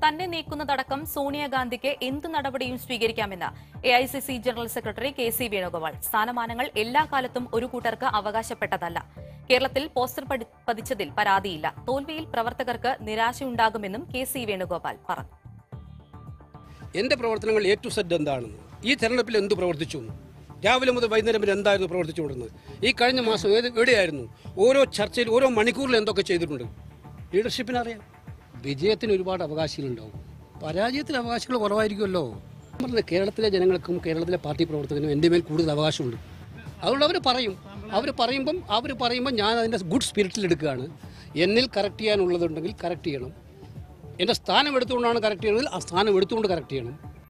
തന്നെ നീക്കുന്നതടക്കം സോണിയാഗാന്ധിക്ക് എന്ത് നടപടിയും സ്വീകരിക്കാമെന്ന് A I C C general secretary K C Venugopal സ്ഥാനമാനങ്ങൾ എല്ലാ കാലത്തും ഒരു കൂട്ടർക്ക് അവകാശപ്പെട്ടതല്ല കേരളത്തിൽ പോസ്റ്റർ പതി- പതിച്ചതിൽ പരാതിയില്ല തോൽവിയിൽ പ്രവർത്തകർക്ക് നിരാശയുണ്ടാകുമെന്നും കെ സി വേണുഗോപാൽ പറഞ്ഞു എൻ്റെ പ്രവർത്തനങ്ങൾ എ ടു സെഡ് എന്താണെന്ന് ഈ തെരഞ്ഞെടുപ്പിൽ എന്ത് പ്രവർത്തിച്ചു എന്ന്. രാവിലെ മുതൽ വൈകുന്നേരം വരെ എന്തായിരുന്നു പ്രവർത്തിച്ചുകൊണ്ടിരുന്നത് ഈ കഴിഞ്ഞ മാസം ഏത് എവിടെയായിരുന്നു ഓരോ ചർച്ചയിൽ ഓരോ മണിക്കൂറിൽ എന്തൊക്കെ ചെയ്തിട്ടുണ്ട് ലീഡർഷിപ്പിന് അറിയാം വിജയത്തിന് ഒരുപാട് അവകാശികളുണ്ടാവും പരാജയത്തിന് അവകാശികൾ കുറവായിരിക്കുമല്ലോ ഞാൻ പറഞ്ഞത് കേരളത്തിലെ ജനങ്ങൾക്കും കേരളത്തിലെ പാർട്ടി പ്രവർത്തകനും എൻ്റെ മേൽ കൂടുതൽ അവകാശമുണ്ട് അതുകൊണ്ട് അവർ പറയും അവർ പറയുമ്പം അവർ പറയുമ്പോൾ ഞാൻ അതിൻ്റെ ഗുഡ് സ്പിരിറ്റിൽ എടുക്കുകയാണ് എന്നിൽ കറക്റ്റ് ചെയ്യാനുള്ളതുണ്ടെങ്കിൽ കറക്റ്റ് ചെയ്യണം എൻ്റെ സ്ഥാനം എടുത്തുകൊണ്ടാണ് കറക്റ്റ് ചെയ്യണമെങ്കിൽ ആ സ്ഥാനം എടുത്തുകൊണ്ട് കറക്റ്റ് ചെയ്യണം